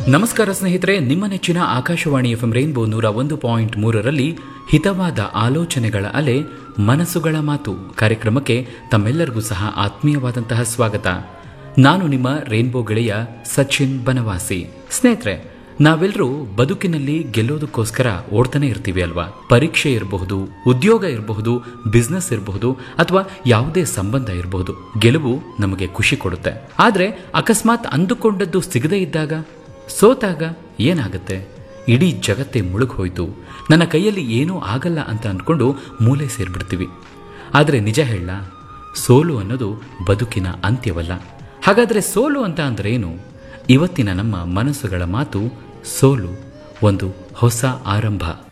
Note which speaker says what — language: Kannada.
Speaker 1: ನಮಸ್ಕಾರ ಸ್ನೇಹಿತರೆ ನಿಮ್ಮ ನೆಚ್ಚಿನ ಆಕಾಶವಾಣಿ ಎಫ್ ರೈನ್ಬೋ ನೂರ ಒಂದು ಪಾಯಿಂಟ್ ಮೂರರಲ್ಲಿ ಹಿತವಾದ ಆಲೋಚನೆಗಳ ಅಲೆ ಮನಸ್ಸುಗಳ ಮಾತು ಕಾರ್ಯಕ್ರಮಕ್ಕೆ ತಮ್ಮೆಲ್ಲರಿಗೂ ಸಹ ಆತ್ಮೀಯವಾದಂತಹ ಸ್ವಾಗತ ನಾನು ನಿಮ್ಮ ರೈನ್ಬೋ ಗೆಳೆಯ ಸಚಿನ್ ಬನವಾಸಿ ಸ್ನೇಹಿತರೆ ನಾವೆಲ್ಲರೂ ಬದುಕಿನಲ್ಲಿ ಗೆಲ್ಲೋದಕ್ಕೋಸ್ಕರ ಓಡ್ತಾನೆ ಇರ್ತೀವಿ ಅಲ್ವಾ ಪರೀಕ್ಷೆ ಇರಬಹುದು ಉದ್ಯೋಗ ಇರಬಹುದು ಬಿಸ್ನೆಸ್ ಇರಬಹುದು ಅಥವಾ ಯಾವುದೇ ಸಂಬಂಧ ಇರಬಹುದು ಗೆಲುವು ನಮಗೆ ಖುಷಿ ಕೊಡುತ್ತೆ ಆದ್ರೆ ಅಕಸ್ಮಾತ್ ಅಂದುಕೊಂಡದ್ದು ಸಿಗದೇ ಇದ್ದಾಗ ಸೋತಾಗ ಏನಾಗುತ್ತೆ ಇಡೀ ಜಗತ್ತೇ ಮುಳುಗ್ ಹೋಯ್ತು ನನ್ನ ಕೈಯಲ್ಲಿ ಏನೂ ಆಗಲ್ಲ ಅಂತ ಅಂದ್ಕೊಂಡು ಮೂಲೆ ಸೇರ್ಬಿಡ್ತೀವಿ ಆದರೆ ನಿಜ ಹೇಳ ಸೋಲು ಅನ್ನೋದು ಬದುಕಿನ ಅಂತ್ಯವಲ್ಲ ಹಾಗಾದರೆ ಸೋಲು ಅಂತ ಅಂದ್ರೆ ಏನು ಇವತ್ತಿನ ನಮ್ಮ ಮನಸ್ಸುಗಳ ಮಾತು ಸೋಲು ಒಂದು ಹೊಸ ಆರಂಭ